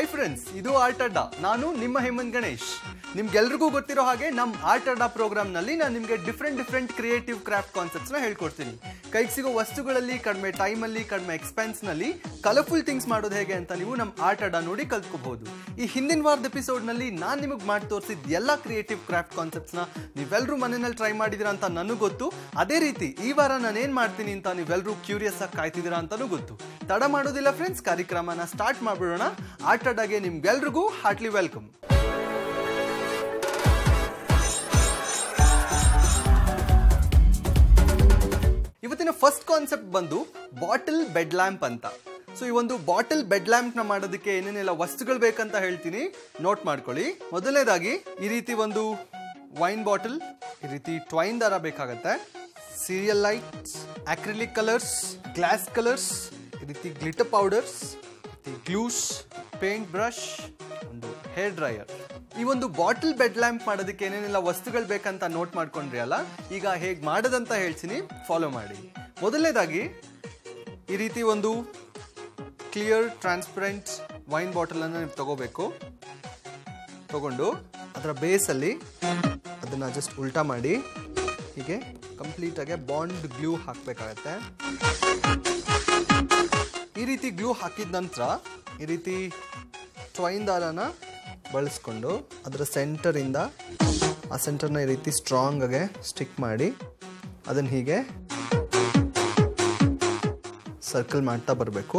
hi friends ಇದು art ಅಡ್ಡ ನಾನು ನಿಮ್ಮ ಹೇಮಂತ್ ಗಣೇಶ್ ನಿಮ್ಗೆಲ್ರಿಗೂ ಗೊತ್ತಿರೋ ಹಾಗೆ ನಮ್ಮ ಆರ್ಟ್ ಅಡ್ಡ ಪ್ರೋಗ್ರಾಮ್ನಲ್ಲಿ ನಾನು ನಿಮಗೆ ಡಿಫ್ರೆಂಟ್ ಡಿಫ್ರೆಂಟ್ ಕ್ರಿಯೇಟಿವ್ ಕ್ರಾಫ್ಟ್ ಕಾನ್ಸೆಪ್ಟ್ಸ್ನ ಹೇಳ್ಕೊಡ್ತೀನಿ ಕೈಗೆ ಸಿಗೋ ವಸ್ತುಗಳಲ್ಲಿ ಕಡಿಮೆ ಟೈಮಲ್ಲಿ ಕಡಿಮೆ ಎಕ್ಸ್ಪೆನ್ಸ್ನಲ್ಲಿ ಕಲರ್ಫುಲ್ ಥಿಂಗ್ಸ್ ಮಾಡೋದು ಹೇಗೆ ಅಂತ ನೀವು ನಮ್ಮ ಆರ್ಟ್ ಅಡ್ಡ ನೋಡಿ ಕಲ್ತ್ಕೋಬಹುದು ಈ ಹಿಂದಿನ ವಾರದ ಎಪಿಸೋಡ್ನಲ್ಲಿ ನಾನು ನಿಮಗೆ ಮಾಡಿ ತೋರಿಸಿದ ಎಲ್ಲ ಕ್ರಿಯೇಟಿವ್ ಕ್ರಾಫ್ಟ್ ಕಾನ್ಸೆಪ್ಟ್ಸ್ನ ನೀವೆಲ್ಲರೂ ಮನೆಯಲ್ಲಿ ಟ್ರೈ ಮಾಡಿದ್ದೀರಾ ಅಂತ ನನಗೂ ಗೊತ್ತು ಅದೇ ರೀತಿ ಈ ವಾರ ನಾನು ಏನು ಮಾಡ್ತೀನಿ ಅಂತ ನೀವೆಲ್ಲರೂ ಕ್ಯೂರಿಯಸ್ ಆಗಿ ಕಾಯ್ತಿದ್ದೀರಾ ಅಂತಲೂ ಗೊತ್ತು ತಡ ಮಾಡೋದಿಲ್ಲ ಫ್ರೆಂಡ್ಸ್ ಕಾರ್ಯಕ್ರಮನ ಸ್ಟಾರ್ಟ್ ಮಾಡಿಬಿಡೋಣ ಆರ್ಟ್ ಅಡ್ಡಾಗೆ ನಿಮ್ಗೆಲ್ರಿಗೂ ಹಾರ್ಟ್ಲಿ ವೆಲ್ಕಮ್ ಇವತ್ತಿನ ಫಸ್ಟ್ ಕಾನ್ಸೆಪ್ಟ್ ಬಂದು ಬಾಟಲ್ ಬೆಡ್ ಲ್ಯಾಂಪ್ ಅಂತ ಸೊ ಈ ಒಂದು ಬಾಟಲ್ ಬೆಡ್ ಲ್ಯಾಂಪ್ನ ಮಾಡೋದಕ್ಕೆ ಏನೇನೆಲ್ಲ ವಸ್ತುಗಳು ಬೇಕಂತ ಹೇಳ್ತೀನಿ ನೋಟ್ ಮಾಡ್ಕೊಳ್ಳಿ ಮೊದಲನೇದಾಗಿ ಈ ರೀತಿ ಒಂದು ವೈನ್ ಬಾಟಲ್ ಈ ರೀತಿ ಟ್ವೈನ್ ದಾರ ಬೇಕಾಗತ್ತೆ serial lights acrylic colours glass colours ಈ ರೀತಿ glitter powders glues paint brush ಒಂದು ಹೇರ್ ಡ್ರೈಯರ್ ಈ ಒಂದು ಬಾಟಲ್ ಬೆಡ್ ಲ್ಯಾಂಪ್ ಮಾಡೋದಕ್ಕೆ ಏನೇನೆಲ್ಲ ವಸ್ತುಗಳು ಬೇಕಂತ ನೋಟ್ ಮಾಡ್ಕೊಂಡ್ರಿ ಅಲ್ಲ ಈಗ ಹೇಗೆ ಮಾಡೋದಂತ ಹೇಳ್ತೀನಿ ಫಾಲೋ ಮಾಡಿ ಮೊದಲನೇದಾಗಿ ಈ ರೀತಿ ಒಂದು ಕ್ಲಿಯರ್ ಟ್ರಾನ್ಸ್ಪರೆಂಟ್ ವೈನ್ ಬಾಟಲನ್ನು ನೀವು ತಗೋಬೇಕು ತಗೊಂಡು ಅದರ ಬೇಸಲ್ಲಿ ಅದನ್ನು ಜಸ್ಟ್ ಉಲ್ಟಾ ಮಾಡಿ ಹೀಗೆ ಕಂಪ್ಲೀಟಾಗಿ ಬಾಂಡ್ ಗ್ಲೂ ಹಾಕಬೇಕಾಗತ್ತೆ ಈ ರೀತಿ ಗ್ಲೂ ಹಾಕಿದ ನಂತರ ಈ ರೀತಿ ಟ್ವೈನ್ ದಾರನ ಬಳಸ್ಕೊಂಡು ಅದರ ಸೆಂಟರಿಂದ ಆ ಸೆಂಟರ್ನ ಈ ರೀತಿ ಸ್ಟ್ರಾಂಗ್ ಆಗಿ ಸ್ಟಿಕ್ ಮಾಡಿ ಅದನ್ನು ಹೀಗೆ ಸರ್ಕಲ್ ಮಾಡ್ತಾ ಬರಬೇಕು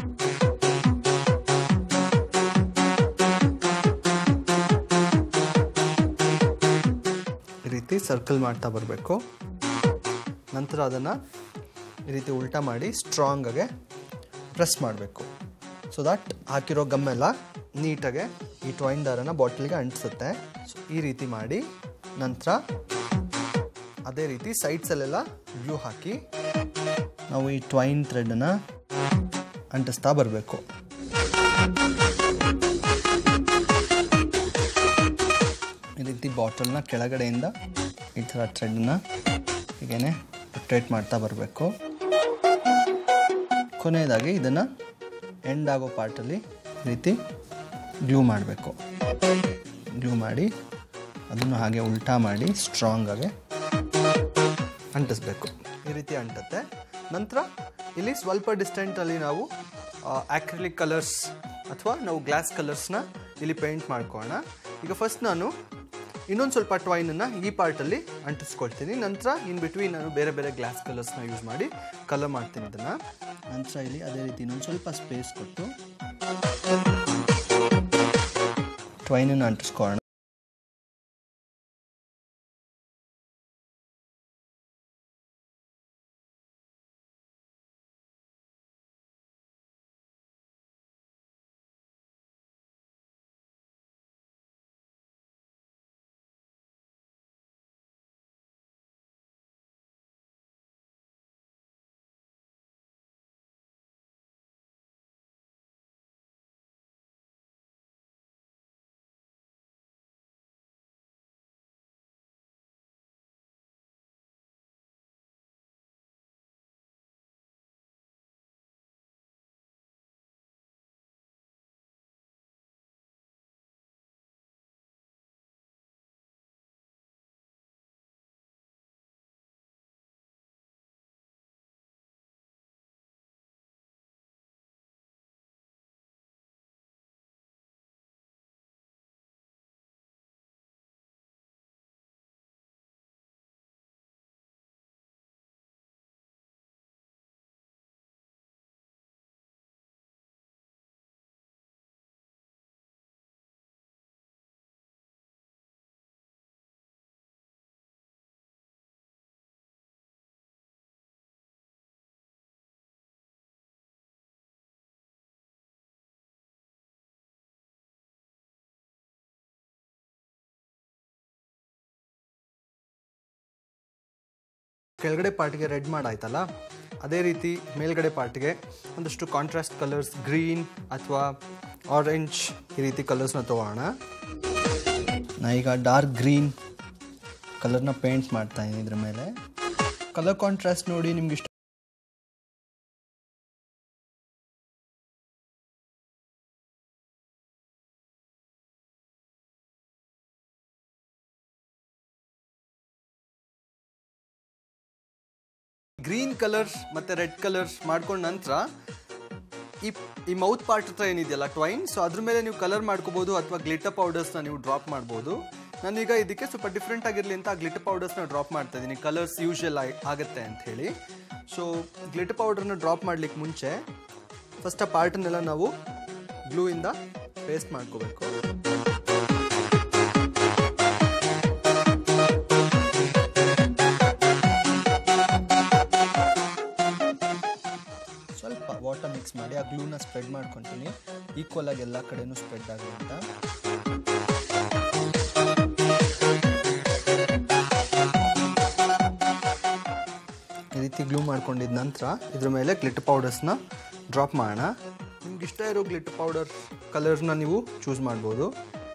ಈ ರೀತಿ ಸರ್ಕಲ್ ಮಾಡ್ತಾ ಬರಬೇಕು ನಂತರ ಅದನ್ನು ಈ ರೀತಿ ಉಲ್ಟಾ ಮಾಡಿ ಸ್ಟ್ರಾಂಗ್ ಆಗಿ ಪ್ರೆಸ್ ಮಾಡಬೇಕು ಸೊ ದಟ್ ಹಾಕಿರೋ ಗಮ್ಮೆಲ್ಲ ನೀಟಾಗೆ ಈ ಟ್ವೈನ್ ದಾರನ ಬಾಟಲ್ಗೆ ಅಂಟಿಸುತ್ತೆ ಸೊ ಈ ರೀತಿ ಮಾಡಿ ನಂತರ ಅದೇ ರೀತಿ ಸೈಡ್ಸಲ್ಲೆಲ್ಲ ಗ್ಲೂ ಹಾಕಿ ನಾವು ಈ ಟ್ವೈನ್ ಥ್ರೆಡನ್ನು ಅಂಟಿಸ್ತಾ ಬರಬೇಕು ಈ ರೀತಿ ಬಾಟಲ್ನ ಕೆಳಗಡೆಯಿಂದ ಈ ಥರ ಥ್ರೆಡ್ನ ಹೀಗೇ ರೊಟೇಟ್ ಮಾಡ್ತಾ ಬರಬೇಕು ಕೊನೆಯದಾಗಿ ಇದನ್ನು ಎಂಡ್ ಆಗೋ ಪಾರ್ಟಲ್ಲಿ ಈ ರೀತಿ ಗ್ಲೂ ಮಾಡಬೇಕು ಗ್ಲೂ ಮಾಡಿ ಅದನ್ನು ಹಾಗೆ ಉಲ್ಟಾ ಮಾಡಿ ಸ್ಟ್ರಾಂಗ್ ಆಗಿ ಅಂಟಿಸ್ಬೇಕು ಈ ರೀತಿ ಅಂಟುತ್ತೆ ನಂತರ ಇಲ್ಲಿ ಸ್ವಲ್ಪ ಡಿಸ್ಟೆಂಟಲ್ಲಿ ನಾವು ಆಕ್ರಿಲಿಕ್ ಕಲರ್ಸ್ ಅಥವಾ ನಾವು ಗ್ಲಾಸ್ ಕಲರ್ಸ್ನ ಇಲ್ಲಿ ಪೇಂಟ್ ಮಾಡ್ಕೊಳ್ಳೋಣ ಈಗ ಫಸ್ಟ್ ನಾನು ಇನ್ನೊಂದು ಸ್ವಲ್ಪ ಟ್ವೈನನ್ನು ಈ ಪಾರ್ಟಲ್ಲಿ ಅಂಟಿಸ್ಕೊಳ್ತೀನಿ ನಂತರ ಇನ್ ಬಿಟ್ವೀನ್ ನಾನು ಬೇರೆ ಬೇರೆ ಗ್ಲಾಸ್ ಕಲರ್ಸ್ನ ಯೂಸ್ ಮಾಡಿ ಕಲರ್ ಮಾಡ್ತೀನಿ ಇದನ್ನು ನಂತರ ಇಲ್ಲಿ ಅದೇ ರೀತಿ ಇನ್ನೊಂದು ಸ್ವಲ್ಪ ಸ್ಪೇಸ್ ಕೊಟ್ಟು ಟ್ವೈನನ್ನು ಅಂಟಿಸ್ಕೊಳ್ಳೋಣ ಕೆಳಗಡೆ ಪಾರ್ಟಿಗೆ ರೆಡ್ ಮಾಡಾಯ್ತಲ್ಲ ಅದೇ ರೀತಿ ಮೇಲ್ಗಡೆ ಪಾರ್ಟಿಗೆ ಒಂದಷ್ಟು ಕಾಂಟ್ರಾಸ್ಟ್ ಕಲರ್ಸ್ ಗ್ರೀನ್ ಅಥವಾ ಆರೆಂಜ್ ಈ ರೀತಿ ಕಲರ್ಸ್ನ ತೊಗೊಳ್ಳೋಣ ನಾ ಈಗ ಡಾರ್ಕ್ ಗ್ರೀನ್ ಕಲರ್ನ ಪೇಂಟ್ ಮಾಡ್ತಾ ಇದ್ದೀನಿ ಇದ್ರ ಮೇಲೆ ಕಲರ್ ಕಾಂಟ್ರಾಸ್ಟ್ ನೋಡಿ ನಿಮ್ಗೆ ಇಷ್ಟ ಗ್ರೀನ್ ಕಲರ್ ಮತ್ತು ರೆಡ್ ಕಲರ್ ಮಾಡ್ಕೊಂಡ ನಂತರ ಈ ಈ ಮೌತ್ ಪಾರ್ಟ್ ಹತ್ರ ಏನಿದೆಯಲ್ಲ ಟ್ವೈನ್ ಸೊ ಅದ್ರ ಮೇಲೆ ನೀವು ಕಲರ್ ಮಾಡ್ಕೋಬೋದು ಅಥವಾ ಗ್ಲಿಟರ್ ಪೌಡರ್ಸ್ನ ನೀವು ಡ್ರಾಪ್ ಮಾಡ್ಬೋದು ನಾನೀಗ ಇದಕ್ಕೆ ಸ್ವಲ್ಪ ಡಿಫ್ರೆಂಟ್ ಆಗಿರಲಿ ಅಂತ ಗ್ಲಿಟರ್ ಪೌಡರ್ಸ್ನ ಡ್ರಾಪ್ ಮಾಡ್ತಾ ಇದ್ದೀನಿ ಕಲರ್ಸ್ ಯೂಶಲ್ ಆಗುತ್ತೆ ಅಂತ ಹೇಳಿ ಸೊ ಗ್ಲಿಟರ್ ಪೌಡರ್ನ ಡ್ರಾಪ್ ಮಾಡ್ಲಿಕ್ಕೆ ಮುಂಚೆ ಫಸ್ಟ್ ಆ ಪಾರ್ಟನ್ನೆಲ್ಲ ನಾವು ಗ್ಲೂ ಇಂದ ಪೇಸ್ಟ್ ಮಾಡ್ಕೋಬೇಕು ಸ್ವಲ್ಪ ವಾಟರ್ ಮಿಕ್ಸ್ ಮಾಡಿ ಆ ಗ್ಲೂನ ಸ್ಪ್ರೆಡ್ ಮಾಡ್ಕೊತೀನಿ ಈಕ್ವಲ್ ಆಗಿ ಎಲ್ಲ ಕಡೆನೂ ಸ್ಪ್ರೆಡ್ ಆಗಲಿ ಅಂತ ಈ ರೀತಿ ಗ್ಲೂ ಮಾಡ್ಕೊಂಡಿದ ನಂತರ ಇದ್ರ ಮೇಲೆ ಗ್ಲಿಟರ್ ಪೌಡರ್ಸ್ನ ಡ್ರಾಪ್ ಮಾಡೋಣ ನಿಮ್ಗೆ ಇಷ್ಟ ಇರೋ ಗ್ಲಿಟರ್ ಪೌಡರ್ ಕಲರ್ನ ನೀವು ಚೂಸ್ ಮಾಡ್ಬೋದು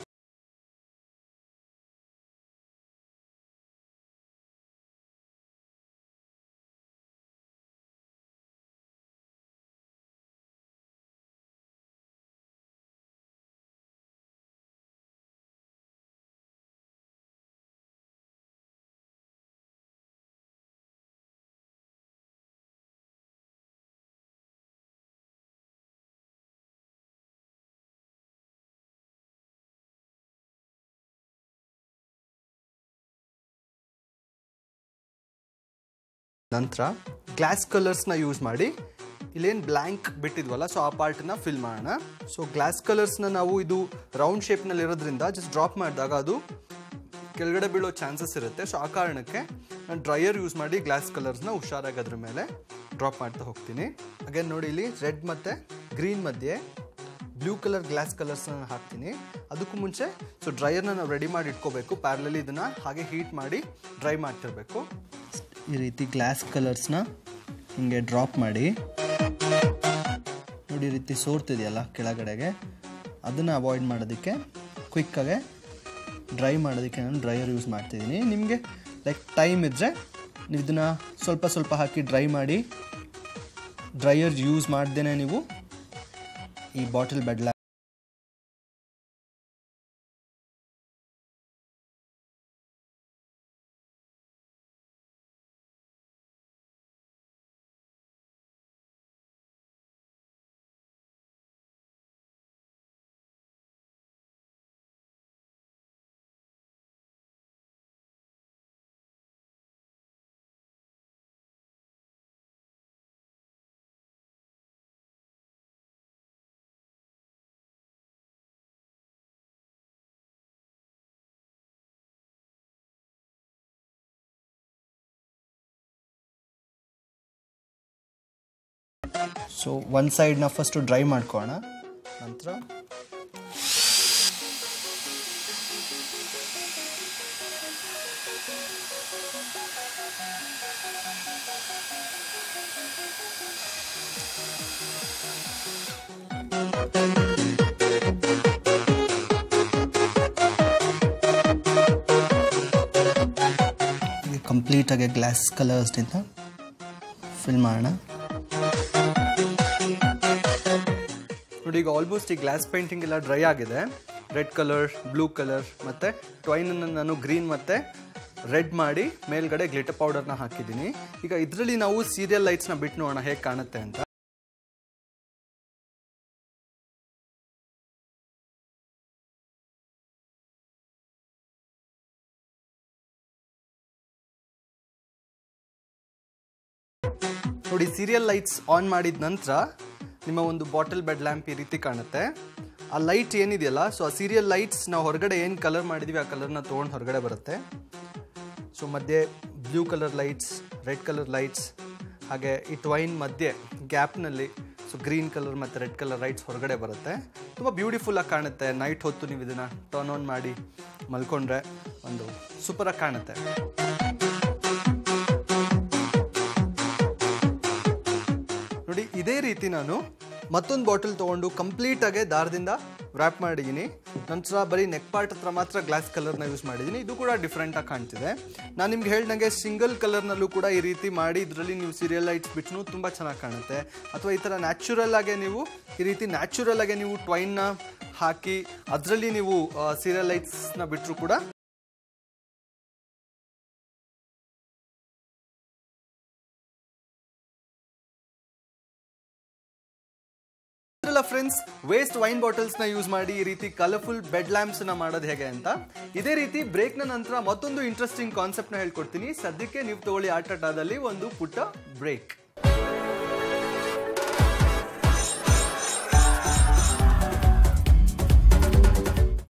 ನಂತರ ಗ್ಲಾಸ್ ಕಲರ್ಸ್ನ ಯೂಸ್ ಮಾಡಿ ಇಲ್ಲೇನು ಬ್ಲ್ಯಾಂಕ್ ಬಿಟ್ಟಿದ್ವಲ್ಲ ಸೊ ಆ ಪಾರ್ಟನ್ನ ಫಿಲ್ ಮಾಡೋಣ ಸೊ ಗ್ಲಾಸ್ ಕಲರ್ಸ್ನ ನಾವು ಇದು ರೌಂಡ್ ಶೇಪ್ನಲ್ಲಿ ಇರೋದ್ರಿಂದ ಜಸ್ಟ್ ಡ್ರಾಪ್ ಮಾಡಿದಾಗ ಅದು ಕೆಳಗಡೆ ಬೀಳೋ ಚಾನ್ಸಸ್ ಇರುತ್ತೆ ಸೊ ಆ ಕಾರಣಕ್ಕೆ ನಾನು ಡ್ರೈಯರ್ ಯೂಸ್ ಮಾಡಿ ಗ್ಲಾಸ್ ಕಲರ್ಸ್ನ ಹುಷಾರಾಗಿ ಅದ್ರ ಮೇಲೆ ಡ್ರಾಪ್ ಮಾಡ್ತಾ ಹೋಗ್ತೀನಿ ಅಗೇನ್ ನೋಡಿ ಇಲ್ಲಿ ರೆಡ್ ಮತ್ತು ಗ್ರೀನ್ ಮಧ್ಯೆ ಬ್ಲೂ ಕಲರ್ ಗ್ಲಾಸ್ ಕಲರ್ಸ್ನ ಹಾಕ್ತೀನಿ ಅದಕ್ಕೂ ಮುಂಚೆ ಸೊ ಡ್ರೈಯರ್ನ ನಾವು ರೆಡಿ ಮಾಡಿ ಇಟ್ಕೋಬೇಕು ಪ್ಯಾರಲಲ್ಲಿ ಇದನ್ನು ಹಾಗೆ ಹೀಟ್ ಮಾಡಿ ಡ್ರೈ ಮಾಡ್ತಿರ್ಬೇಕು ಈ ರೀತಿ ಗ್ಲಾಸ್ ಕಲರ್ಸ್ನ ಹಿಂಗೆ ಡ್ರಾಪ್ ಮಾಡಿ ನೋಡಿ ಈ ರೀತಿ ಸೋರ್ತಿದೆಯಲ್ಲ ಕೆಳಗಡೆಗೆ ಅದನ್ನು ಅವಾಯ್ಡ್ ಮಾಡೋದಕ್ಕೆ ಕ್ವಿಕ್ಕಾಗೆ ಡ್ರೈ ಮಾಡೋದಕ್ಕೆ ನಾನು ಡ್ರೈಯರ್ ಯೂಸ್ ಮಾಡ್ತಿದ್ದೀನಿ ನಿಮಗೆ ಲೈಕ್ ಟೈಮ್ ಇದ್ದರೆ ನೀವು ಇದನ್ನು ಸ್ವಲ್ಪ ಸ್ವಲ್ಪ ಹಾಕಿ ಡ್ರೈ ಮಾಡಿ ಡ್ರೈಯರ್ ಯೂಸ್ ಮಾಡ್ದೇ ನೀವು ಈ ಬಾಟಲ್ ಬೆಡ್ಲ ಸೊ ಒಂದು ಸೈಡ್ನ ಫಸ್ಟು ಡ್ರೈ ಮಾಡ್ಕೊಳ್ಳೋಣ ನಂತರ ಕಂಪ್ಲೀಟಾಗಿ ಗ್ಲಾಸ್ ಕಲರ್ಸ್ನಿಂದ ಫಿಲ್ ಮಾಡೋಣ ನೋಡಿ ಈಗ ಆಲ್ಮೋಸ್ಟ್ ಈ ಗ್ಲಾಸ್ ಪೇಂಟಿಂಗ್ ಎಲ್ಲ ಡ್ರೈ ಆಗಿದೆ ರೆಡ್ ಕಲರ್ ಬ್ಲೂ ಕಲರ್ ಮತ್ತು ಟ್ವೈನನ್ನು ನಾನು ಗ್ರೀನ್ ಮತ್ತು ರೆಡ್ ಮಾಡಿ ಮೇಲ್ಗಡೆ ಗ್ಲಿಟರ್ ಪೌಡರ್ನ ಹಾಕಿದ್ದೀನಿ ಈಗ ಇದರಲ್ಲಿ ನಾವು ಸೀರಿಯಲ್ ಲೈಟ್ಸ್ನ ಬಿಟ್ಟು ನೋಡೋಣ ಹೇಗೆ ಕಾಣುತ್ತೆ ಅಂತ ನೋಡಿ ಸೀರಿಯಲ್ ಲೈಟ್ಸ್ ಆನ್ ಮಾಡಿದ ನಂತರ ನಿಮ್ಮ ಒಂದು ಬಾಟಲ್ ಬೆಡ್ ಲ್ಯಾಂಪ್ ಈ ರೀತಿ ಕಾಣುತ್ತೆ ಆ ಲೈಟ್ ಏನಿದೆಯಲ್ಲ ಸೊ ಆ ಸೀರಿಯಲ್ ಲೈಟ್ಸ್ ನಾವು ಹೊರಗಡೆ ಏನು ಕಲರ್ ಮಾಡಿದ್ವಿ ಆ ಕಲರ್ನ ತೊಗೊಂಡು ಹೊರಗಡೆ ಬರುತ್ತೆ ಸೊ ಮಧ್ಯೆ blue colour lights red colour lights ಹಾಗೆ ಈ ಟ್ವೈನ್ ಮಧ್ಯೆ ಗ್ಯಾಪ್ನಲ್ಲಿ ಸೊ ಗ್ರೀನ್ ಕಲರ್ ಮತ್ತು ರೆಡ್ ಕಲರ್ ಲೈಟ್ಸ್ ಹೊರಗಡೆ ಬರುತ್ತೆ ತುಂಬ ಬ್ಯೂಟಿಫುಲ್ಲಾಗಿ ಕಾಣುತ್ತೆ ನೈಟ್ ಹೊತ್ತು ನೀವು ಇದನ್ನು ಟರ್ನ್ ಆನ್ ಮಾಡಿ ಮಲ್ಕೊಂಡ್ರೆ ಒಂದು ಸೂಪರಾಗಿ ಕಾಣುತ್ತೆ ನೋಡಿ ಇದೇ ರೀತಿ ನಾನು ಮತ್ತೊಂದು ಬಾಟಲ್ ತೊಗೊಂಡು ಕಂಪ್ಲೀಟಾಗೆ ದಾರದಿಂದ ವ್ರ್ಯಾಪ್ ಮಾಡಿದ್ದೀನಿ ನಂತರ ಬರೀ ನೆಕ್ ಪಾರ್ಟ್ ಹತ್ರ ಮಾತ್ರ ಗ್ಲಾಸ್ ಕಲರ್ನ ಯೂಸ್ ಮಾಡಿದ್ದೀನಿ ಇದು ಕೂಡ ಡಿಫ್ರೆಂಟಾಗಿ ಕಾಣ್ತಿದೆ ನಾನು ನಿಮ್ಗೆ ಹೇಳ್ದಂಗೆ ಸಿಂಗಲ್ ಕಲರ್ನಲ್ಲೂ ಕೂಡ ಈ ರೀತಿ ಮಾಡಿ ಇದರಲ್ಲಿ ನೀವು ಸೀರಿಯಲ್ ಲೈಟ್ಸ್ ಬಿಟ್ಟು ತುಂಬ ಚೆನ್ನಾಗಿ ಕಾಣುತ್ತೆ ಅಥವಾ ಈ ಥರ ನ್ಯಾಚುರಲ್ ಆಗಿ ನೀವು ಈ ರೀತಿ ನ್ಯಾಚುರಲ್ ಆಗಿ ನೀವು ಟ್ವೈನ್ನ ಹಾಕಿ ಅದರಲ್ಲಿ ನೀವು ಸೀರಿಯಲ್ ಲೈಟ್ಸ್ನ ಬಿಟ್ಟರು ಕೂಡ ನೋಡಿದ್ರಲ್ಲ ಫ್ರೆಂಡ್ಸ್ ವೇಸ್ಟ್ ವೈನ್ ಬಾಟಲ್ಸ್ನ ಯೂಸ್ ಮಾಡಿ ಈ ರೀತಿ ಕಲರ್ಫುಲ್ ಬೆಡ್ ಲ್ಯಾಂಪ್ಸ್ನ ಮಾಡೋದು ಹೇಗೆ ಅಂತ ಇದೇ ರೀತಿ ಬ್ರೇಕ್ನ ನಂತರ ಮತ್ತೊಂದು ಇಂಟ್ರೆಸ್ಟಿಂಗ್ ಕಾನ್ಸೆಪ್ಟ್ನ ಹೇಳ್ಕೊಡ್ತೀನಿ ಸದ್ಯಕ್ಕೆ ನೀವು ತಗೊಳ್ಳಿ ಆಟಟಾದಲ್ಲಿ ಒಂದು ಪುಟ್ಟ ಬ್ರೇಕ್